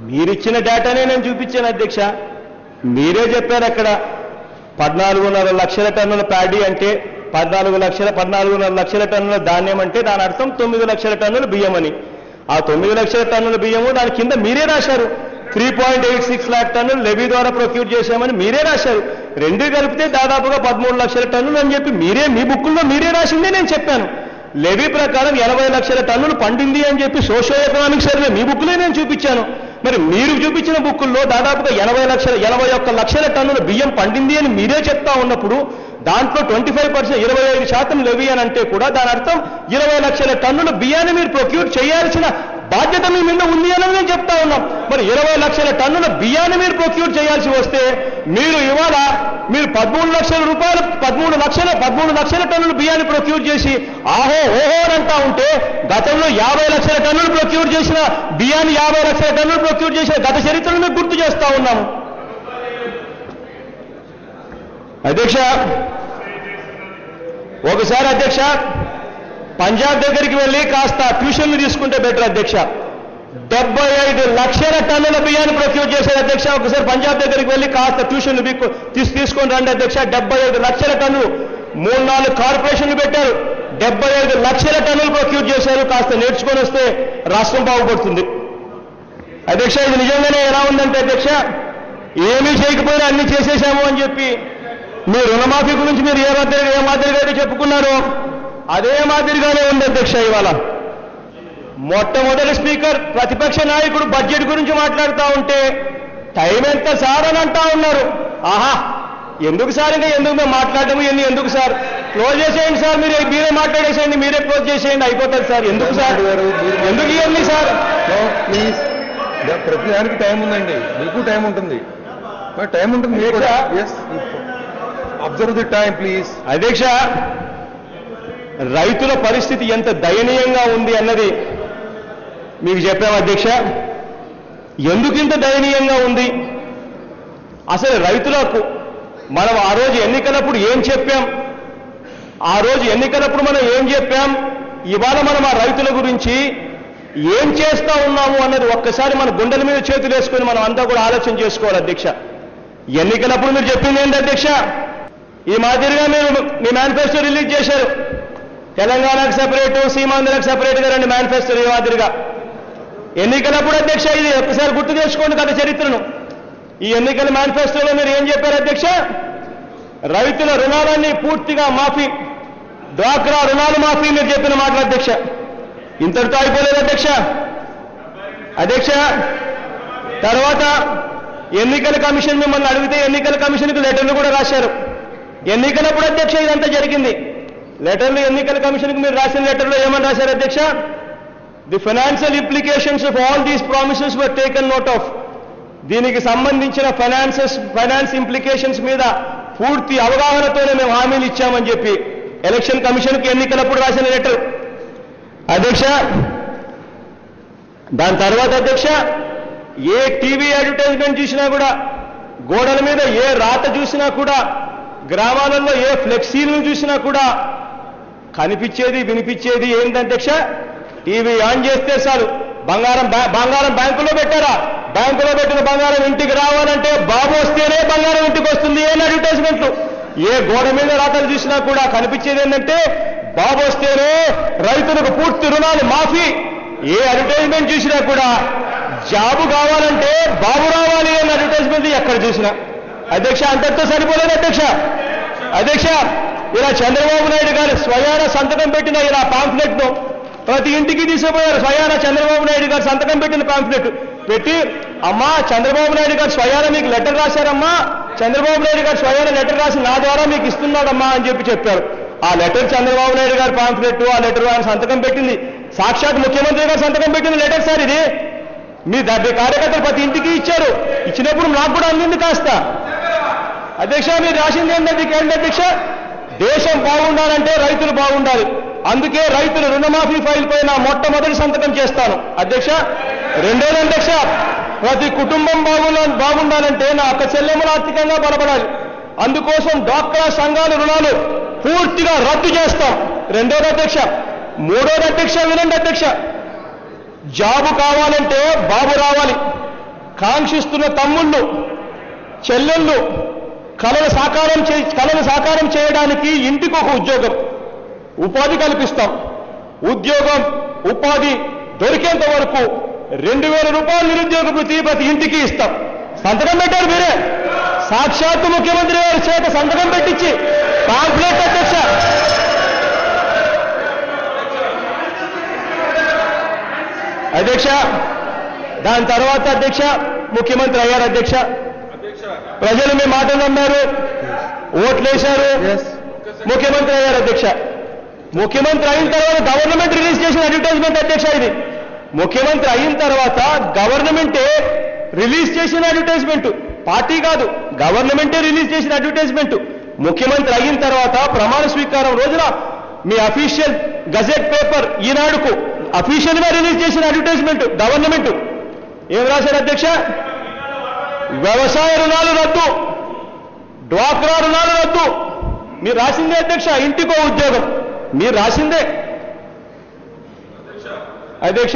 మీరిచ్చిన డేటానే నేను చూపించాను అధ్యక్ష మీరే చెప్పారు అక్కడ పద్నాలుగున్నర లక్షల టన్నుల ప్యాడీ అంటే పద్నాలుగు లక్షల పద్నాలుగున్నర లక్షల టన్నుల ధాన్యం అంటే దాని అర్థం తొమ్మిది లక్షల టన్నుల బియ్యం అని ఆ తొమ్మిది లక్షల టన్నుల బియ్యము దాని కింద మీరే రాశారు three point eight six lakh టన్నులు లెవీ ద్వారా ప్రొక్యూర్ చేశామని మీరే రాశారు రెండు కలిపితే దాదాపుగా పదమూడు లక్షల టన్నులు అని చెప్పి మీరే మీ బుక్కుల్లో మీరే రాసిందే నేను చెప్పాను లెవీ ప్రకారం ఎనభై లక్షల టన్నులు పండింది అని చెప్పి సోషో ఎకనామిక్ సర్వే మీ బుక్లే నేను చూపించాను మరి మీరు చూపించిన బుక్కుల్లో దాదాపుగా ఎనభై లక్షల ఎనభై ఒక్క లక్షల టన్నుల బియ్యం పండింది అని మీరే చెప్తా ఉన్నప్పుడు దాంట్లో ట్వంటీ ఫైవ్ పర్సెంట్ ఇరవై ఐదు శాతం లెవీ అని అంటే కూడా దాని అర్థం ఇరవై లక్షల టన్నుల బియ్యాన్ని మీరు ప్రొక్యూర్ చేయాల్సిన బాధ్యత మీ మీద ఉంది అని నేను చెప్తా ఉన్నాం మరి ఇరవై లక్షల టన్నుల బియ్యాన్ని మీరు ప్రొక్యూర్ చేయాల్సి వస్తే మీరు ఇవాళ మీరు పదమూడు లక్షల రూపాయలు పదమూడు లక్షల పదమూడు లక్షల టన్నుల బియ్యాన్ని ప్రొక్యూర్ చేసి ఆహో ఓహో అని అంటా ఉంటే గతంలో యాభై లక్షల టన్నులు ప్రొక్యూర్ చేసిన బియ్యాన్ని యాభై లక్షల టన్నులు ప్రొక్యూర్ చేసిన గత చరిత్రను మీకు గుర్తు చేస్తా ఉన్నాము అధ్యక్ష ఒకసారి అధ్యక్ష పంజాబ్ దగ్గరికి వెళ్ళి కాస్త ట్యూషన్లు తీసుకుంటే బెటర్ అధ్యక్ష డెబ్బై ఐదు లక్షల టన్నుల బియ్యాన్ని ప్రొక్యూర్ చేశారు అధ్యక్ష ఒకసారి పంజాబ్ దగ్గరికి వెళ్ళి కాస్త ట్యూషన్లు మీకు తీసు తీసుకొని రండి అధ్యక్ష డెబ్బై ఐదు లక్షల టన్నులు మూడు నాలుగు కార్పొరేషన్లు పెట్టారు డెబ్బై ఐదు లక్షల టన్నులు ప్రొక్యూర్ చేశారు కాస్త నేర్చుకొని వస్తే రాష్ట్రం బాగుపడుతుంది అధ్యక్ష ఇది నిజంగానే ఎలా ఉందంటే అధ్యక్ష ఏమీ చేయకపోయినా అన్ని చేసేశాము అని చెప్పి మీ రుణమాఫీ గురించి మీరు ఏ మాదిరిగా ఏ మాదిరిగా అయితే చెప్పుకున్నారో అదే మాదిరిగానే ఉంది అధ్యక్ష ఇవాళ మొట్టమొదటి స్పీకర్ ప్రతిపక్ష నాయకుడు బడ్జెట్ గురించి మాట్లాడుతూ ఉంటే టైం ఎంత సార్ అని అంటా ఉన్నారు ఆహా ఎందుకు సార్ ఇంకా ఎందుకు మేము మాట్లాడము ఎన్ని ఎందుకు సార్ క్లోజ్ చేసేయండి సార్ మీరు మీరే మాట్లాడేసేయండి మీరే క్లోజ్ చేసేయండి అయిపోతుంది సార్ ఎందుకు సార్ ఎందుకు ఇవన్నీ సార్ ప్లీజ్ ప్రతి దానికి టైం ఉందండి మీకు టైం ఉంటుంది మరి టైం ఉంటుంది మీకు కూడా yes observe the time please అధ్యక్ష రైతుల పరిస్థితి ఎంత దయనీయంగా ఉంది అన్నది మీకు చెప్పాము అధ్యక్ష ఎందుకు ఇంత దయనీయంగా ఉంది అసలు రైతులకు మనం ఆ రోజు ఎన్నికలప్పుడు ఏం చెప్పాం ఆ రోజు ఎన్నికలప్పుడు మనం ఏం చెప్పాం ఇవాళ మనం ఆ రైతుల గురించి ఏం చేస్తా ఉన్నాము అన్నది ఒక్కసారి మన గుండెల మీద చేతులు వేసుకొని మనం అంతా కూడా ఆలోచన చేసుకోవాలి అధ్యక్ష ఎన్నికలప్పుడు మీరు చెప్పింది ఏంటి అధ్యక్ష ఈ మాదిరిగా మీరు మీ మేనిఫెస్టో రిలీజ్ చేశారు తెలంగాణకు సెపరేటు సీమాంధ్రకు సెపరేట్గా రెండు మేనిఫెస్టో ఈ మాదిరిగా ఎన్నికలప్పుడు అధ్యక్ష ఇది ఒక్కసారి గుర్తు తెచ్చుకోండి గత చరిత్రను ఈ ఎన్నికల మేనిఫెస్టోలో మీరు ఏం చెప్పారు అధ్యక్ష రైతుల రుణాలన్నీ పూర్తిగా మాఫీ డ్వాక్రా రుణాలు మాఫీ మీరు చెప్పిన మాటలు అధ్యక్ష ఇంతటితో అయిపోలేదు అధ్యక్ష అధ్యక్ష తర్వాత ఎన్నికల కమిషన్ మిమ్మల్ని అడిగితే ఎన్నికల కమిషన్కి లెటర్లు కూడా రాశారు ఎన్నికలప్పుడు అధ్యక్ష ఇదంతా జరిగింది లెటర్లు ఎన్నికల కమిషన్కి మీరు రాసిన లెటర్లో ఏమని రాశారు అధ్యక్ష the financial implications of all these promises were taken note of దీనికి సంబంధించిన ఫైనాన్సెస్ ఫైనాన్స్ ఇంప్లికేషన్స్ మీద పూర్తి అవగాహనతోనే మేము హామీలు ఇచ్చామని చెప్పి ఎలక్షన్ కమిషన్కి ఎన్నికలప్పుడు రాసిన లెటర్ అధ్యక్ష దాని తర్వాత అధ్యక్ష ఏ టీవీ అడ్వర్టైజ్మెంట్ చూసినా కూడా గోడల మీద ఏ రాత చూసినా కూడా గ్రామాలలో ఏ ఫ్లెక్సీలను చూసినా కూడా కనిపించేది వినిపించేది ఏంటి అధ్యక్ష టీవీ ఆన్ చేస్తే చాలు బంగారం బ్యా- బంగారం బ్యాంకులో పెట్టారా బ్యాంకులో పెట్టిన బంగారం ఇంటికి రావాలంటే బాబు వస్తేనే బంగారం ఇంటికి వస్తుంది ఏం అడ్వర్టైజ్మెంట్లు ఏ గోడ మీద రాతలు చూసినా కూడా కనిపించేది ఏంటంటే బాబు వస్తేనే రైతులకు పూర్తి రుణాలు మాఫీ ఏ అడ్వర్టైజ్మెంట్ చూసినా కూడా జాబు కావాలంటే బాబు రావాలి అన్న అడ్వర్టైజ్మెంట్ ఎక్కడ చూసినా అధ్యక్ష అంతటితో సరిపోలేదు అధ్యక్ష అధ్యక్ష ఇలా చంద్రబాబు నాయుడు గారు స్వయాన సంతకం పెట్టిన ఇలా పాంఫ్లెట్ ను ప్రతి ఇంటికి తీసుకుపోయారు స్వయాన చంద్రబాబు నాయుడు గారు సంతకం పెట్టిన పాంఫ్లెట్ పెట్టి అమ్మా చంద్రబాబు నాయుడు గారు స్వయాన మీకు లెటర్ రాశారమ్మా చంద్రబాబు నాయుడు గారు స్వయాన లెటర్ రాసి నా ద్వారా మీకు ఇస్తున్నాడమ్మా అని చెప్పి చెప్పారు ఆ లెటర్ చంద్రబాబు నాయుడు గారు పాంఫ్లెట్ ఆ లెటర్ ఆయన సంతకం పెట్టింది సాక్షాత్ ముఖ్యమంత్రి గారు సంతకం పెట్టిన లెటర్ సార్ ఇది మీ ద- మీ కార్యకర్తలు ప్రతి ఇంటికి ఇచ్చారు ఇచ్చినప్పుడు నాకు కూడా అందింది కాస్త అధ్యక్ష మీరు రాసింది ఏంటంటే ఏంటి అధ్యక్ష దేశం బాగుండాలంటే రైతులు బాగుండాలి అందుకే రైతుల రుణమాఫీ ఫైల్ పైన మొట్టమొదటి సంతకం చేస్తాను అధ్యక్ష రెండోది అధ్యక్ష ప్రతి కుటుంబం బాగుండా బాగుండాలంటే నా అక్క చెల్లెములు ఆర్థికంగా బలపడాలి అందుకోసం డాక్రా సంఘాల రుణాలు పూర్తిగా రద్దు చేస్తాం రెండోది అధ్యక్ష మూడోది అధ్యక్ష వినండి అధ్యక్ష జాబు కావాలంటే బాబు రావాలి కాంక్షిస్తున్న తమ్ముళ్ళు చెల్లెళ్ళు కళలు సాకారం చే కళలు సాకారం చేయడానికి ఇంటికి ఒక ఉద్యోగం ఉపాధి కల్పిస్తాం ఉద్యోగం ఉపాధి దొరికేంత వరకు రెండు వేల రూపాయలు నిరుద్యోగ వృత్తి ప్రతి ఇంటికి ఇస్తాం సంతకం పెట్టారు మీరే సాక్షాత్తు ముఖ్యమంత్రి గారి చేత సంతకం పెట్టించి కాంప్లెట్ అధ్యక్ష అధ్యక్ష దాని తర్వాత అధ్యక్ష ముఖ్యమంత్రి అయ్యారు అధ్యక్ష ప్రజలు మీ మాటలు నమ్మారు ఓట్లేశారు ఎస్ ముఖ్యమంత్రి అయ్యారు అధ్యక్ష ముఖ్యమంత్రి అయిన తర్వాత గవర్నమెంట్ రిలీజ్ చేసిన అడ్వర్టైజ్మెంట్ అధ్యక్ష ఇది ముఖ్యమంత్రి అయిన తర్వాత గవర్నమెంటే రిలీజ్ చేసిన అడ్వర్టైజ్మెంట్ పార్టీ కాదు గవర్నమెంటే రిలీజ్ చేసిన అడ్వర్టైజ్మెంట్ ముఖ్యమంత్రి అయిన తర్వాత ప్రమాణ స్వీకారం రోజున మీ అఫీషియల్ గజెట్ పేపర్ ఈనాడుకు అఫీషియల్ గా రిలీజ్ చేసిన అడ్వర్టైజ్మెంట్ గవర్నమెంట్ ఏం రాశారు అధ్యక్ష వ్యవసాయ రుణాలు రద్దు డ్వాక్రా రుణాలు రద్దు మీరు రాసిందే అధ్యక్ష ఇంటికో ఉద్యోగం మీరు రాసిందే అధ్యక్ష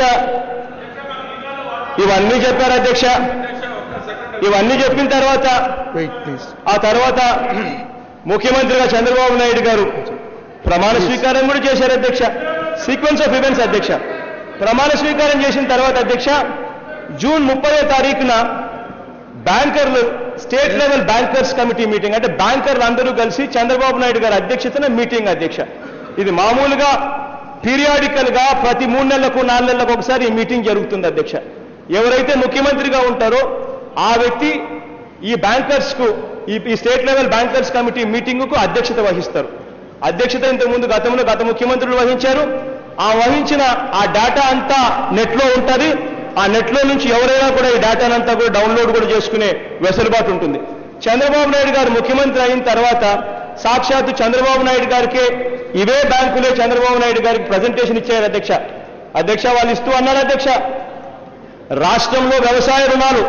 ఇవన్నీ చెప్పారు అధ్యక్ష ఇవన్నీ చెప్పిన తర్వాత వెయిట్ ప్లీజ్ ఆ తర్వాత ముఖ్యమంత్రిగా చంద్రబాబు నాయుడు గారు ప్రమాణ స్వీకారం కూడా చేశారు అధ్యక్ష సీక్వెన్స్ ఆఫ్ ఈవెంట్స్ అధ్యక్ష ప్రమాణ స్వీకారం చేసిన తర్వాత అధ్యక్ష జూన్ ముప్పయో తారీఖున బ్యాంకర్లు state level bankers committee meeting అంటే బ్యాంకర్లు అందరూ కలిసి చంద్రబాబు నాయుడు గారి అధ్యక్షతన మీటింగ్ అధ్యక్ష ఇది మామూలుగా పీరియాడికల్ గా ప్రతి మూడు నెలలకు నాలుగు నెలలకు ఒకసారి ఈ మీటింగ్ జరుగుతుంది అధ్యక్ష ఎవరైతే ముఖ్యమంత్రిగా ఉంటారో ఆ వ్యక్తి ఈ బ్యాంకర్స్ కు ఈ ఈ state level bankers committee meeting కు అధ్యక్షత వహిస్తారు అధ్యక్షత ఇంతకుముందు గతంలో గత ముఖ్యమంత్రులు వహించారు ఆ వహించిన ఆ డేటా అంతా నెట్ లో ఉంటుంది ఆ నెట్ లో నుంచి ఎవరైనా కూడా ఈ డేటానంతా కూడా డౌన్లోడ్ కూడా చేసుకునే వెసులుబాటు ఉంటుంది చంద్రబాబు నాయుడు గారు ముఖ్యమంత్రి అయిన తర్వాత సాక్షాత్తు చంద్రబాబు నాయుడు గారికే ఇవే బ్యాంకులే చంద్రబాబు నాయుడు గారికి ప్రజెంటేషన్ ఇచ్చారు అధ్యక్ష అధ్యక్ష వాళ్ళు ఇస్తూ అన్నారు అధ్యక్ష రాష్ట్రంలో వ్యవసాయ రుణాలు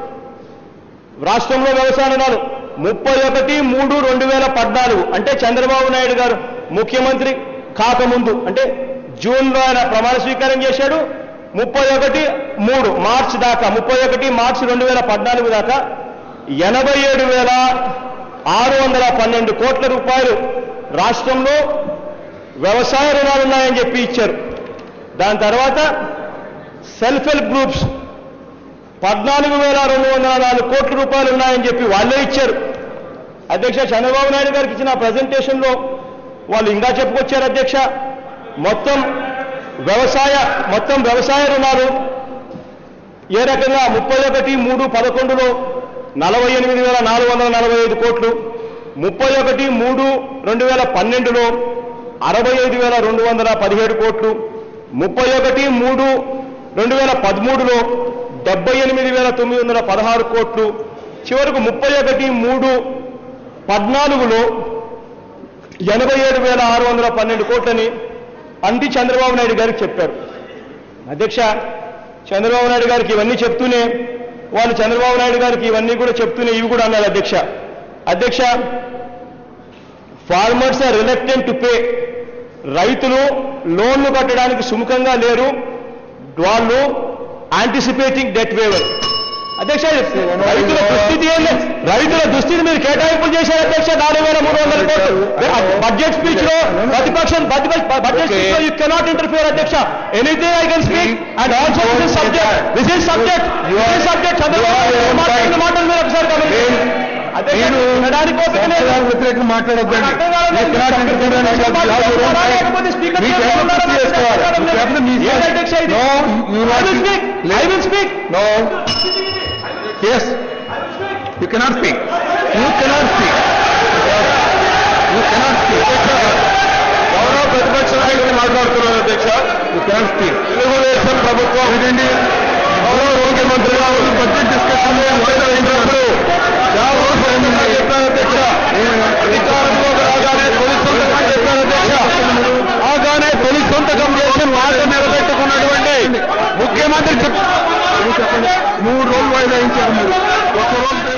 రాష్ట్రంలో వ్యవసాయ రుణాలు ముప్పై ఒకటి మూడు రెండు వేల పద్నాలుగు అంటే చంద్రబాబు నాయుడు గారు ముఖ్యమంత్రి కాకముందు అంటే జూన్లో ఆయన ప్రమాణ స్వీకారం చేశాడు ముప్పై ఒకటి మూడు మార్చి దాకా ముప్పై ఒకటి మార్చి రెండు వేల పద్నాలుగు దాకా ఎనభై ఏడు వేల ఆరు వందల పన్నెండు కోట్ల రూపాయలు రాష్ట్రంలో వ్యవసాయ రుణాలు ఉన్నాయని చెప్పి ఇచ్చారు దాని తర్వాత సెల్ఫ్ హెల్ప్ గ్రూప్స్ పద్నాలుగు వేల రెండు వందల నాలుగు కోట్ల రూపాయలు ఉన్నాయని చెప్పి వాళ్ళే ఇచ్చారు అధ్యక్ష చంద్రబాబు నాయుడు గారికి ఇచ్చిన ప్రజెంటేషన్లో వాళ్ళు ఇంకా చెప్పుకొచ్చారు అధ్యక్ష మొత్తం వ్యవసాయ మొత్తం వ్యవసాయ రుణాలు ఏ రకంగా ముప్పై ఒకటి మూడు పదకొండులో నలభై ఎనిమిది వేల నాలుగు వందల నలభై ఐదు కోట్లు ముప్పై ఒకటి మూడు రెండు వేల పన్నెండులో అరవై ఐదు వేల రెండు వందల పదిహేడు కోట్లు ముప్పై ఒకటి మూడు రెండు వేల పదమూడులో డెబ్బై ఎనిమిది వేల తొమ్మిది వందల పదహారు కోట్లు చివరకు ముప్పై ఒకటి మూడు పద్నాలుగులో ఎనభై ఏడు వేల ఆరు వందల పన్నెండు కోట్లని అంటి చంద్రబాబు నాయుడు గారికి చెప్పారు అధ్యక్ష చంద్రబాబు నాయుడు గారికి ఇవన్నీ చెప్తూనే వాళ్ళు చంద్రబాబు నాయుడు గారికి ఇవన్నీ కూడా చెప్తూనే ఇవి కూడా అన్నారు అధ్యక్ష అధ్యక్ష farmers are reluctant to pay రైతులు లోన్లు కట్టడానికి సుముఖంగా లేరు వాళ్ళు యాంటిసిపేటింగ్ డెట్ వేవర్ అధ్యక్ష ఇది రైతుల దుస్థితి ఏంటి రైతుల దుస్థితి మీరు కేటాయింపులు చేశారు అధ్యక్ష నాలుగు వేల మూడు వందల కోట్లు బడ్జెట్ స్పీచ్ లో ప్రతిపక్షం బడ్జెట్ స్పీచ్ లో యూ కెనాట్ ఇంటర్ఫియర్ అధ్యక్ష anything I can speak and also this subject this is subject this subject Chandrababu Naidu మాట్లాడిన మాటలు మీరు ఒకసారి గమనించండి అధ్యక్ష మీరు వినడానికి ఓపిక లేదు. వ్యతిరేకంగా మాట్లాడొద్దండి అర్థం కాలేదు. You cannot interfere in any of the house rules. లేకపోతే స్పీకర్ మీ చేతిలో చేతిలో ఉండాలి. చేసుకోవాలి. మీ చేతిలో మీ ఏం అధ్యక్ష ఇది? No, you I not will speak. I will speak. No. Yes. You cannot speak. You cannot speak. You cannot speak. గౌరవ ప్రతిపక్ష నాయకులు మాట్లాడుతున్నారు అధ్యక్ష యూ కెనాట్ స్పీక్ తెలుగుదేశం ప్రభుత్వం ఇదండి గౌరవ ముఖ్యమంత్రిగా ఉంది బడ్జెట్ డిస్కషన్ మాట్లాడినప్పుడు చెప్పారు అధ్యక్ష అధికారంలో రాగానే తొలి సంతకం చెప్పారు అధ్యక్ష రాగానే తొలి సంతకం చేసి మాట నిలబెట్టుకున్నటువంటి ముఖ్యమంత్రి చెప్ మూడు రోజులు వాయిదా ఇచ్చారు మీరు ఒక రోజు